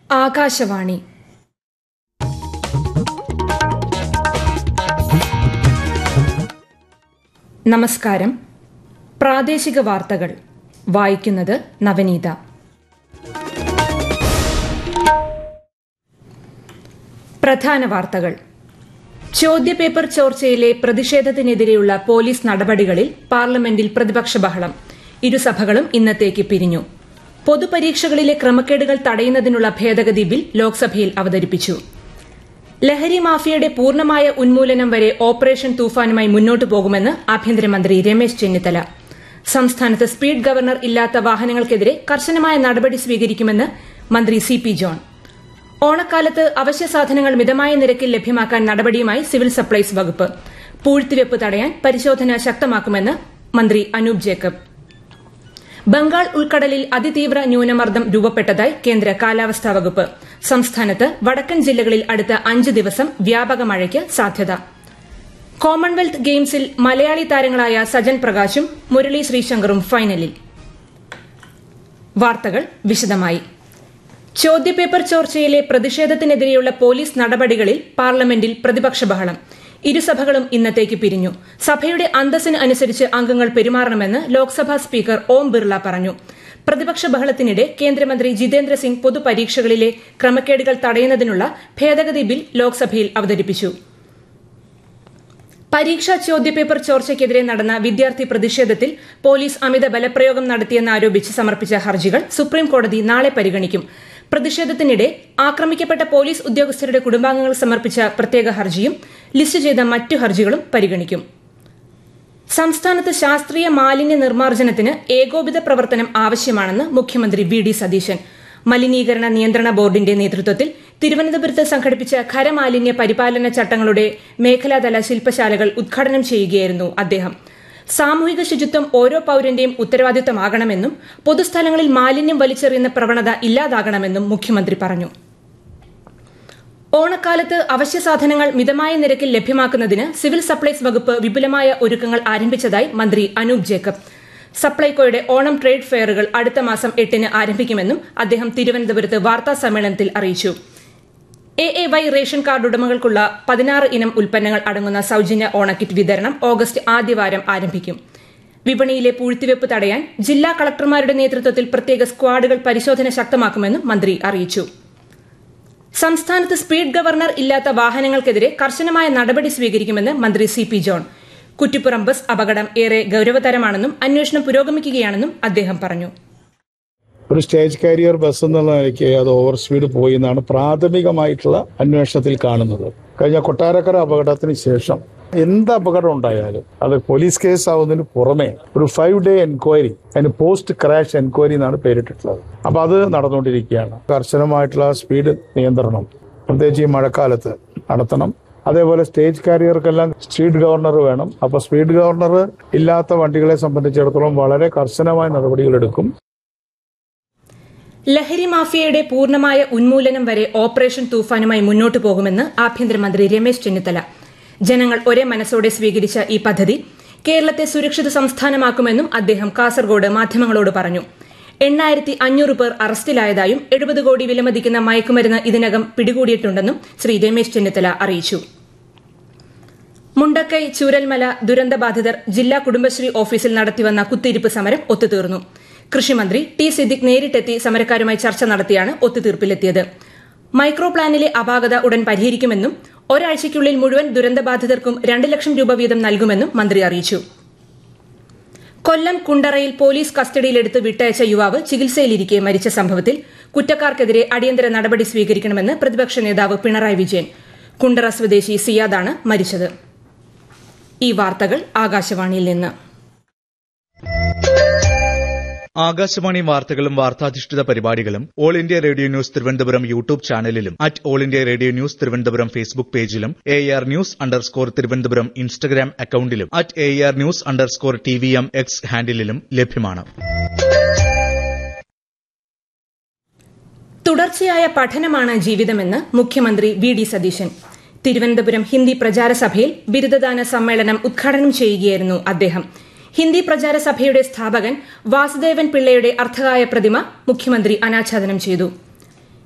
ആകാശവാണി നമസ്കാരം പ്രാദേശിക വാർത്തകൾ വായിക്കുന്നത് നവനീത പ്രധാന വാർത്തകൾ ചോദ്യപേപ്പർ ചോർച്ചയിലെ പ്രതിഷേധത്തിനെതിരെയുള്ള പോലീസ് നടപടികളിൽ പാർലമെന്റിൽ പ്രതിപക്ഷ ബഹളം ഇരുസഭകളും ഇന്നത്തേക്ക് പിരിഞ്ഞു പൊതുപരീക്ഷകളിലെ ക്രമക്കേടുകൾ തടയുന്നതിനുള്ള ഭേദഗതി ബിൽ ലോക്സഭയിൽ അവതരിപ്പിച്ചു ലഹരി മാഫിയയുടെ പൂർണ്ണമായ ഉന്മൂലനം വരെ ഓപ്പറേഷൻ തൂഫാനുമായി മുന്നോട്ടു പോകുമെന്ന് ആഭ്യന്തരമന്ത്രി രമേശ് ചെന്നിത്തല സംസ്ഥാനത്ത് സ്പീഡ് ഗവർണർ ഇല്ലാത്ത വാഹനങ്ങൾക്കെതിരെ കർശനമായ നടപടി സ്വീകരിക്കുമെന്ന് മന്ത്രി സി പി ജോൺ ഓണക്കാലത്ത് അവശ്യ സാധനങ്ങൾ മിതമായ നിരക്കിൽ ലഭ്യമാക്കാൻ നടപടിയുമായി സിവിൽ സപ്ലൈസ് വകുപ്പ് പൂഴ്ത്തിവെപ്പ് തടയാൻ പരിശോധന ശക്തമാക്കുമെന്ന് മന്ത്രി അനൂപ് ജേക്കബ് ബംഗാൾ ഉൾക്കടലിൽ അതിതീവ്ര ന്യൂനമർദ്ദം രൂപപ്പെട്ടതായി കേന്ദ്ര കാലാവസ്ഥാ വകുപ്പ് സംസ്ഥാനത്ത് വടക്കൻ ജില്ലകളിൽ അടുത്ത അഞ്ച് ദിവസം വ്യാപക മഴയ്ക്ക് സാധ്യത കോമൺവെൽത്ത് ഗെയിംസിൽ മലയാളി താരങ്ങളായ സജൻ പ്രകാശും മുരളി ശ്രീശങ്കറും ഫൈനലിൽ വാർത്തകൾ വിശദമായി ചോദ്യപേപ്പർ ചോർച്ചയിലെ പ്രതിഷേധത്തിനെതിരെയുള്ള പോലീസ് നടപടികളിൽ പാർലമെന്റിൽ പ്രതിപക്ഷ ബഹളം ഇരുസഭകളും ഇന്നത്തേക്ക് പിരിഞ്ഞു സഭയുടെ അന്തസ്സിന് അനുസരിച്ച് അംഗങ്ങൾ പെരുമാറണമെന്ന് ലോക്സഭാ സ്പീക്കർ ഓം ബിർള പറഞ്ഞു പ്രതിപക്ഷ ബഹളത്തിനിടെ കേന്ദ്രമന്ത്രി ജിതേന്ദ്ര സിംഗ് പൊതുപരീക്ഷകളിലെ ക്രമക്കേടുകൾ തടയുന്നതിനുള്ള ഭേദഗതി ബിൽ ലോക്സഭയിൽ അവതരിപ്പിച്ചു പരീക്ഷാ ചോദ്യപേപ്പർ ചോർച്ചയ്ക്കെതിരെ നടന്ന വിദ്യാർത്ഥി പ്രതിഷേധത്തിൽ പോലീസ് അമിത ബലപ്രയോഗം നടത്തിയെന്നാരോപിച്ച് സമർപ്പിച്ച ഹർജികൾ സുപ്രീംകോടതി നാളെ പരിഗണിക്കും പ്രതിഷേധത്തിനിടെ ആക്രമിക്കപ്പെട്ട പോലീസ് ഉദ്യോഗസ്ഥരുടെ കുടുംബാംഗങ്ങൾ സമർപ്പിച്ച പ്രത്യേക ഹർജിയും ലിസ്റ്റ് ചെയ്ത മറ്റു ഹർജികളും പരിഗണിക്കും സംസ്ഥാനത്ത് ശാസ്ത്രീയ മാലിന്യ നിർമ്മാർജ്ജനത്തിന് ഏകോപിത പ്രവർത്തനം ആവശ്യമാണെന്ന് മുഖ്യമന്ത്രി വി ഡി സതീശൻ മലിനീകരണ നിയന്ത്രണ ബോർഡിന്റെ നേതൃത്വത്തിൽ തിരുവനന്തപുരത്ത് സംഘടിപ്പിച്ച ഖരമാലിന്യ പരിപാലന ചട്ടങ്ങളുടെ മേഖലാതല ശില്പശാലകൾ ഉദ്ഘാടനം ചെയ്യുകയായിരുന്നു അദ്ദേഹം സാമൂഹിക ശുചിത്വം ഓരോ പൌരന്റെയും ഉത്തരവാദിത്തമാകണമെന്നും പൊതുസ്ഥലങ്ങളിൽ മാലിന്യം വലിച്ചെറിയുന്ന പ്രവണത ഇല്ലാതാകണമെന്നും മുഖ്യമന്ത്രി പറഞ്ഞു ഓണക്കാലത്ത് അവശ്യ സാധനങ്ങൾ മിതമായ നിരക്കിൽ ലഭ്യമാക്കുന്നതിന് സിവിൽ സപ്ലൈസ് വകുപ്പ് വിപുലമായ ഒരുക്കങ്ങൾ ആരംഭിച്ചതായി മന്ത്രി അനൂപ് ജേക്കബ് സപ്ലൈകോയുടെ ഓണം ട്രേഡ് ഫെയറുകൾ അടുത്ത മാസം എട്ടിന് ആരംഭിക്കുമെന്നും അദ്ദേഹം തിരുവനന്തപുരത്ത് വാർത്താ സമ്മേളനത്തിൽ അറിയിച്ചു A A Y ration card ഉടമകൾക്കുള്ള പതിനാറ് ഇനം ഉൽപ്പന്നങ്ങൾ അടങ്ങുന്ന സൌജന്യ ഓണക്കിറ്റ് വിതരണം ഓഗസ്റ്റ് ആദ്യവാരം ആരംഭിക്കും വിപണിയിലെ പൂഴ്ത്തിവെപ്പ് തടയാൻ ജില്ലാ കളക്ടർമാരുടെ നേതൃത്വത്തിൽ പ്രത്യേക സ്ക്വാഡുകൾ പരിശോധന ശക്തമാക്കുമെന്നും മന്ത്രി അറിയിച്ചു സംസ്ഥാനത്ത് സ്പീഡ് ഗവർണർ ഇല്ലാത്ത വാഹനങ്ങൾക്കെതിരെ കർശനമായ നടപടി സ്വീകരിക്കുമെന്ന് മന്ത്രി C P John Kuttippuram bus അപകടം ഏറെ ഗൌരവതരമാണെന്നും അന്വേഷണം പുരോഗമിക്കുകയാണെന്നും അദ്ദേഹം പറഞ്ഞു ഒരു സ്റ്റേജ് കാരിയർ ബസ് എന്നുള്ള നിലയ്ക്ക് അത് ഓവർ സ്പീഡ് പോയി എന്നാണ് പ്രാഥമികമായിട്ടുള്ള അന്വേഷണത്തിൽ കാണുന്നത് കഴിഞ്ഞ കൊട്ടാരക്കര അപകടത്തിന് ശേഷം എന്ത് അപകടം ഉണ്ടായാലും അത് പോലീസ് കേസ് ആവുന്നതിന് പുറമെ ഒരു ഫൈവ് ഡേ എൻക്വയറി അതിന് പോസ്റ്റ് ക്രാഷ് എൻക്വയറി എന്നാണ് പേരിട്ടിട്ടുള്ളത് അപ്പൊ അത് നടന്നുകൊണ്ടിരിക്കുകയാണ് കർശനമായിട്ടുള്ള സ്പീഡ് നിയന്ത്രണം പ്രത്യേകിച്ച് ഈ മഴക്കാലത്ത് നടത്തണം അതേപോലെ സ്റ്റേജ് കാരിയർക്കെല്ലാം സ്പീഡ് ഗവർണർ വേണം അപ്പൊ സ്പീഡ് ഗവർണർ ഇല്ലാത്ത വണ്ടികളെ സംബന്ധിച്ചിടത്തോളം വളരെ കർശനമായ നടപടികൾ എടുക്കും ലഹരി മാഫിയയുടെ പൂർണ്ണമായ ഉന്മൂലനം വരെ ഓപ്പറേഷൻ തൂഫാനുമായി മുന്നോട്ടു പോകുമെന്ന് ആഭ്യന്തരമന്ത്രി രമേശ് ചെന്നിത്തല ജനങ്ങൾ ഒരേ മനസ്സോടെ സ്വീകരിച്ച ഈ പദ്ധതി കേരളത്തെ സുരക്ഷിത സംസ്ഥാനമാക്കുമെന്നും അദ്ദേഹം കാസർഗോഡ് മാധ്യമങ്ങളോട് പറഞ്ഞു എണ്ണായിരത്തി അഞ്ഞൂറ് പേർ അറസ്റ്റിലായതായും എഴുപത് കോടി വിലമതിക്കുന്ന മയക്കുമരുന്ന് ഇതിനകം പിടികൂടിയിട്ടുണ്ടെന്നും ശ്രീ രമേശ് ചെന്നിത്തല അറിയിച്ചു മുണ്ടക്കൈ ചൂരൽമല ദുരന്തബാധിതർ ജില്ലാ കുടുംബശ്രീ ഓഫീസിൽ നടത്തിവന്ന കുത്തിയിരിപ്പ് സമരം ഒത്തുതീർന്നു കൃഷിമന്ത്രി ടി സിദ്ദിഖ് നേരിട്ടെത്തി സമരക്കാരുമായി ചർച്ച നടത്തിയാണ് ഒത്തുതീർപ്പിലെത്തിയത് മൈക്രോ പ്ലാനിലെ അപാകത ഉടൻ പരിഹരിക്കുമെന്നും ഒരാഴ്ചയ്ക്കുള്ളിൽ മുഴുവൻ ദുരന്തബാധിതർക്കും രണ്ട് ലക്ഷം രൂപ വീതം നൽകുമെന്നും മന്ത്രി അറിയിച്ചു കൊല്ലം കുണ്ടറയിൽ പോലീസ് കസ്റ്റഡിയിലെടുത്ത് വിട്ടയച്ച യുവാവ് ചികിത്സയിലിരിക്കെ മരിച്ച സംഭവത്തിൽ കുറ്റക്കാർക്കെതിരെ അടിയന്തര നടപടി സ്വീകരിക്കണമെന്ന് പ്രതിപക്ഷ നേതാവ് പിണറായി വിജയൻ കുണ്ടറ സ്വദേശി സിയാദാണ് മരിച്ചത് ഈ വാർത്തകൾ ആകാശവാണിയിൽ നിന്ന് ആകാശവാണി വാർത്തകളും വാർത്താധിഷ്ഠിത പരിപാടികളും all India radio news Thiruvananthapuram YouTube ചാനലിലും at all India radio news Thiruvananthapuram Facebook പേജിലും A R news underscore Thiruvananthapuram Instagram അക്കൌണ്ടിലും at A R news underscore T V M X ഹാൻഡിലും ലഭ്യമാണ് തുടർച്ചയായ പഠനമാണ് ജീവിതമെന്ന് മുഖ്യമന്ത്രി വി ഡി സതീശൻ തിരുവനന്തപുരം ഹിന്ദി പ്രചാര സഭയിൽ ബിരുദദാന സമ്മേളനം ഉദ്ഘാടനം ചെയ്യുകയായിരുന്നു അദ്ദേഹം ഹിന്ദി പ്രചാര സഭയുടെ സ്ഥാപകൻ വാസുദേവൻ പിള്ളയുടെ അർത്ഥകായ പ്രതിമ മുഖ്യമന്ത്രി അനാച്ഛാദനം ചെയ്തു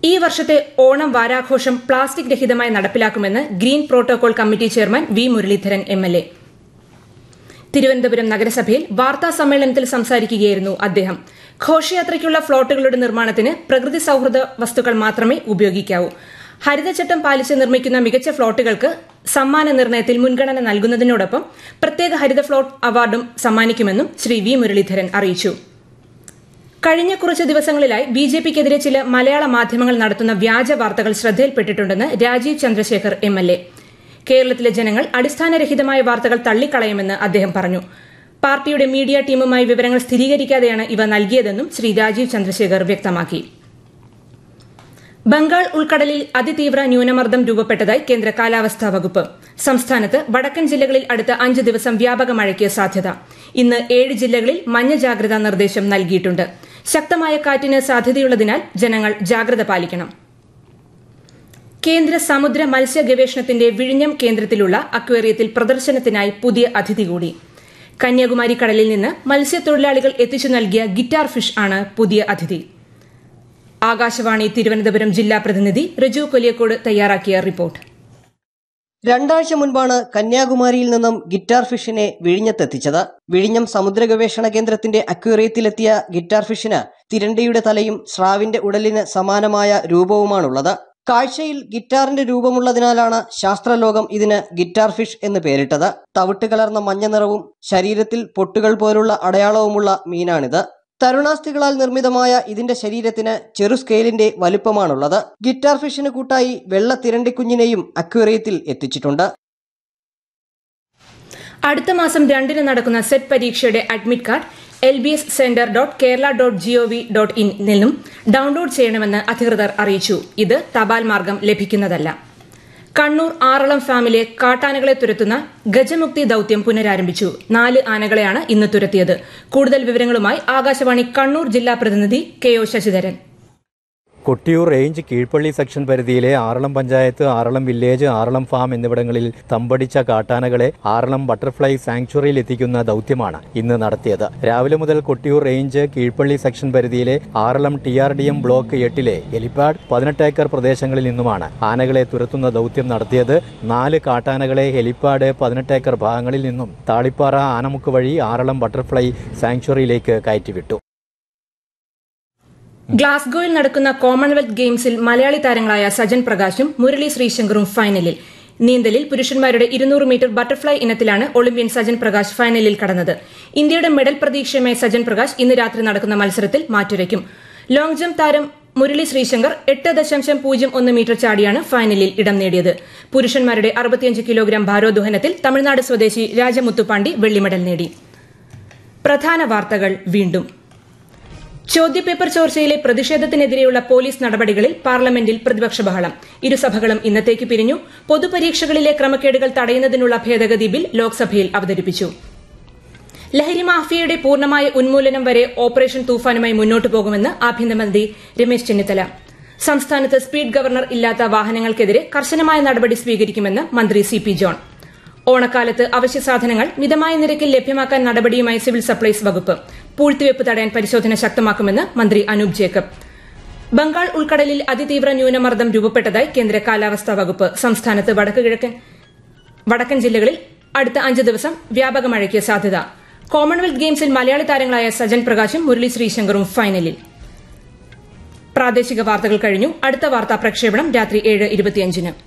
ഈ വർഷത്തെ ഓണം വാരാഘോഷം പ്ലാസ്റ്റിക് രഹിതമായി നടപ്പിലാക്കുമെന്ന് green protocol committee chairman V Muraleedharan M L A Thiruvananthapuram നഗരസഭയിൽ വാർത്താ സമ്മേളനത്തിൽ സംസാരിക്കുകയായിരുന്നു അദ്ദേഹം ഘോഷയാത്രയ്ക്കുള്ള ഫ്ളോട്ടുകളുടെ നിർമ്മാണത്തിന് പ്രകൃതി സൌഹൃദ വസ്തുക്കൾ മാത്രമേ ഉപയോഗിക്കാവൂ ഹരിതചട്ടം പാലിച്ച് നിർമ്മിക്കുന്ന മികച്ച ഫ്ളോട്ടുകൾക്ക് സമ്മാന നിർണയത്തിൽ മുൻഗണന നൽകുന്നതിനോടൊപ്പം പ്രത്യേക ഹരിത ഫ്ളോട്ട് അവാർഡും സമ്മാനിക്കുമെന്നും ശ്രീ വി മുരളീധരൻ അറിയിച്ചു കഴിഞ്ഞ കുറച്ച് ദിവസങ്ങളിലായി ബി ജെ പിക്കെതിരെ ചില മലയാള മാധ്യമങ്ങൾ നടത്തുന്ന വ്യാജ വാർത്തകൾ ശ്രദ്ധയിൽപ്പെട്ടിട്ടുണ്ടെന്ന് Rajeev Chandrasekhar M L A കേരളത്തിലെ ജനങ്ങൾ അടിസ്ഥാനരഹിതമായ വാർത്തകൾ തള്ളിക്കളയുമെന്ന് അദ്ദേഹം പറഞ്ഞു പാർട്ടിയുടെ മീഡിയ ടീമുമായി വിവരങ്ങൾ സ്ഥിരീകരിക്കാതെയാണ് ഇവ നൽകിയതെന്നും ശ്രീ രാജീവ് ചന്ദ്രശേഖർ വ്യക്തമാക്കി ബംഗാൾ ഉൾക്കടലിൽ അതിതീവ്ര ന്യൂനമർദ്ദം രൂപപ്പെട്ടതായി കേന്ദ്ര കാലാവസ്ഥാ വകുപ്പ് സംസ്ഥാനത്ത് വടക്കൻ ജില്ലകളിൽ അടുത്ത അഞ്ച് ദിവസം വ്യാപക മഴയ്ക്ക് സാധ്യത ഇന്ന് ഏഴ് ജില്ലകളിൽ മഞ്ഞ ജാഗ്രതാ നിർദ്ദേശം നൽകിയിട്ടുണ്ട് ശക്തമായ കാറ്റിന് സാധ്യതയുള്ളതിനാൽ ജനങ്ങൾ ജാഗ്രത പാലിക്കണം കേന്ദ്ര സമുദ്ര മത്സ്യ ഗവേഷണത്തിന്റെ വിഴിഞ്ഞം കേന്ദ്രത്തിലുള്ള അക്വേറിയത്തിൽ പ്രദർശനത്തിനായി പുതിയ അതിഥി കൂടി കന്യാകുമാരി കടലിൽ നിന്ന് മത്സ്യത്തൊഴിലാളികൾ എത്തിച്ചു നൽകിയ ഗിറ്റാർ ഫിഷ് ആണ് പുതിയ അതിഥി ആകാശവാണി തിരുവനന്തപുരം ജില്ലാ പ്രതിനിധി രജു കൊലിയക്കോട് തയ്യാറാക്കിയ റിപ്പോർട്ട് രണ്ടാഴ്ച മുൻപാണ് കന്യാകുമാരിയിൽ നിന്നും ഗിറ്റാർ ഫിഷിനെ വിഴിഞ്ഞത്തെത്തിച്ചത് വിഴിഞ്ഞം സമുദ്ര ഗവേഷണ കേന്ദ്രത്തിന്റെ അക്വേറിയത്തിലെത്തിയ ഗിറ്റാർ ഫിഷിന് തിരണ്ടയുടെ തലയും സ്രാവിന്റെ ഉടലിന് സമാനമായ രൂപവുമാണുള്ളത് കാഴ്ചയിൽ ഗിറ്റാറിന്റെ രൂപമുള്ളതിനാലാണ് ശാസ്ത്രലോകം ഇതിന് ഗിറ്റാർ ഫിഷ് എന്ന് പേരിട്ടത് തവിട്ട് കലർന്ന മഞ്ഞ നിറവും ശരീരത്തിൽ പൊട്ടുകൾ പോലുള്ള അടയാളവുമുള്ള മീനാണിത് തരുണാസ്ഥികളാൽ നിർമ്മിതമായ ഇതിന്റെ ശരീരത്തിന് ചെറു സ്കെയിലിന്റെ വലുപ്പമാണുള്ളത് ഗിറ്റാർ ഫിഷിന് കൂട്ടായി വെള്ള തിരണ്ടിക്കുഞ്ഞിനെയും അക്വേറിയത്തിൽ എത്തിച്ചിട്ടുണ്ട് അടുത്ത മാസം രണ്ടിന് നടക്കുന്ന സെറ്റ് പരീക്ഷയുടെ admit card L B S centre dot Kerala dot G O V dot in നിന്നും ഡൌൺലോഡ് ചെയ്യണമെന്ന് അധികൃതർ അറിയിച്ചു ഇത് തപാൽ മാർഗം ലഭിക്കുന്നതല്ല കണ്ണൂർ ആറളം ഫാമിലെ കാട്ടാനകളെ തുരത്തുന്ന ഗജമുക്തി ദൌത്യം പുനരാരംഭിച്ചു നാല് ആനകളെയാണ് ഇന്ന് തുരത്തിയത് കൂടുതൽ വിവരങ്ങളുമായി ആകാശവാണി കണ്ണൂർ ജില്ലാ പ്രതിനിധി K O Sasidharan Kottiyoor range Keezhpally section പരിധിയിലെ ആറളം പഞ്ചായത്ത് ആറളം വില്ലേജ് ആറളം ഫാം എന്നിവിടങ്ങളിൽ തമ്പടിച്ച കാട്ടാനകളെ ആറളം ബട്ടർഫ്ലൈ സാങ്ച്വറിയിൽ എത്തിക്കുന്ന ദൌത്യമാണ് ഇന്ന് നടത്തിയത് രാവിലെ മുതൽ കൊട്ടിയൂർ റേഞ്ച് കീഴ്പള്ളി സെക്ഷൻ പരിധിയിലെ Aralam T R D M block എട്ടിലെ എലിപ്പാഡ് പതിനെട്ട് ഏക്കർ പ്രദേശങ്ങളിൽ നിന്നുമാണ് ആനകളെ തുരത്തുന്ന ദൌത്യം നടത്തിയത് നാല് കാട്ടാനകളെ ഹെലിപ്പാഡ് പതിനെട്ട് ഏക്കർ ഭാഗങ്ങളിൽ നിന്നും താളിപ്പാറ ആനമുക്ക് വഴി ആറളം ബട്ടർഫ്ലൈ സാങ്ച്വറിയിലേക്ക് കയറ്റിവിട്ടു ഗ്ലാസ്ഗോയിൽ നടക്കുന്ന കോമൺവെൽത്ത് ഗെയിംസിൽ മലയാളി താരങ്ങളായ സജൻ പ്രകാശും മുരളി ശ്രീശങ്കറും ഫൈനലിൽ നീന്തലിൽ പുരുഷന്മാരുടെ ഇരുന്നൂറ് മീറ്റർ ബട്ടർഫ്ലൈ ഇനത്തിലാണ് ഒളിമ്പ്യൻ സജൻ പ്രകാശ് ഫൈനലിൽ കടന്നത് ഇന്ത്യയുടെ മെഡൽ പ്രതീക്ഷയുമായി സജൻ പ്രകാശ് ഇന്ന് രാത്രി നടക്കുന്ന മത്സരത്തിൽ മാറ്റുരയ്ക്കും ലോങ് ജംപ് താരം മുരളി ശ്രീശങ്കർ എട്ട് ദശാംശം പൂജ്യം ഒന്ന് മീറ്റർ ചാടിയാണ് ഫൈനലിൽ ഇടം നേടിയത് പുരുഷന്മാരുടെ അറുപത്തിയഞ്ച് കിലോഗ്രാം ഭാരോദ്വഹനത്തിൽ തമിഴ്നാട് സ്വദേശി രാജമുത്തുപാണ്ഡി വെള്ളി മെഡൽ നേടി പ്രധാന വാർത്തകൾ വീണ്ടും ചോദ്യപേപ്പർ ചോർച്ചയിലെ പ്രതിഷേധത്തിനെതിരെയുള്ള പോലീസ് നടപടികളിൽ പാർലമെന്റിൽ പ്രതിപക്ഷ ബഹളം ഇരുസഭകളും ഇന്നത്തേക്ക് പിരിഞ്ഞു പൊതുപരീക്ഷകളിലെ ക്രമക്കേടുകൾ തടയുന്നതിനുള്ള ഭേദഗതി ബിൽ ലോക്സഭയിൽ അവതരിപ്പിച്ചു ലഹരി മാഫിയയുടെ പൂർണ്ണമായ ഉന്മൂലനം വരെ ഓപ്പറേഷൻ തൂഫാനുമായി മുന്നോട്ടു പോകുമെന്ന് ആഭ്യന്തരമന്ത്രി രമേശ് ചെന്നിത്തല സംസ്ഥാനത്ത് സ്പീഡ് ഗവർണർ ഇല്ലാത്ത വാഹനങ്ങൾക്കെതിരെ കർശനമായ നടപടി സ്വീകരിക്കുമെന്ന് മന്ത്രി സി പി ജോൺ ഓണക്കാലത്ത് അവശ്യ സാധനങ്ങൾ മിതമായ നിരക്കിൽ ലഭ്യമാക്കാൻ നടപടിയുമായി സിവിൽ സപ്ലൈസ് വകുപ്പ് പൂഴ്ത്തിവെപ്പ് തടയാൻ പരിശോധന ശക്തമാക്കുമെന്ന് മന്ത്രി അനൂപ് ജേക്കബ് ബംഗാൾ ഉൾക്കടലിൽ അതിതീവ്ര ന്യൂനമർദ്ദം രൂപപ്പെട്ടതായി കേന്ദ്ര കാലാവസ്ഥാ വകുപ്പ് സംസ്ഥാനത്ത് വടക്ക് കിഴക്കൻ വടക്കൻ ജില്ലകളിൽ അടുത്ത അഞ്ച് ദിവസം വ്യാപക മഴയ്ക്ക് സാധ്യത കോമൺവെൽത്ത് ഗെയിംസിൽ മലയാളി താരങ്ങളായ സജൻ പ്രകാശും മുരളി ശ്രീശങ്കറും ഫൈനലിൽ പ്രാദേശിക വാർത്തകൾ കഴിഞ്ഞു അടുത്ത വാർത്താ പ്രക്ഷേപണം രാത്രി ഏഴ് ഇരുപത്തിയഞ്ചിന്